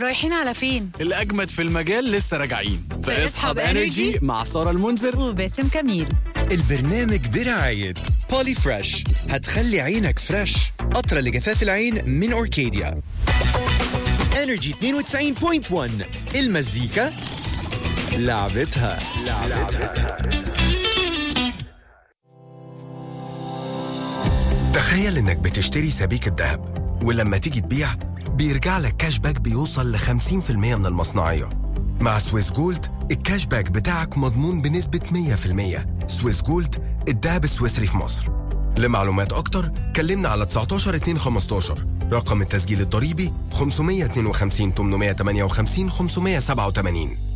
رايحين على فين؟ الأجمد في المجال لسه راجعين في اسحب Energy مع سارة المنذر وباسم كميل البرنامج برعاية بولي فريش هتخلي عينك فريش قطرة لجفاف العين من أوركيديا انرجي 92.1 المزيكا لعبتها تخيل انك بتشتري سبيكة ذهب ولما تيجي تبيع بيرجع لك كاش باك بيوصل ل 50% من المصنعية مع سويس جولد الكاش باك بتاعك مضمون بنسبة 100% سويس جولد الذهب السويسري في مصر لمعلومات أكتر كلمنا على 19 2 15 رقم التسجيل الضريبي 552 858 587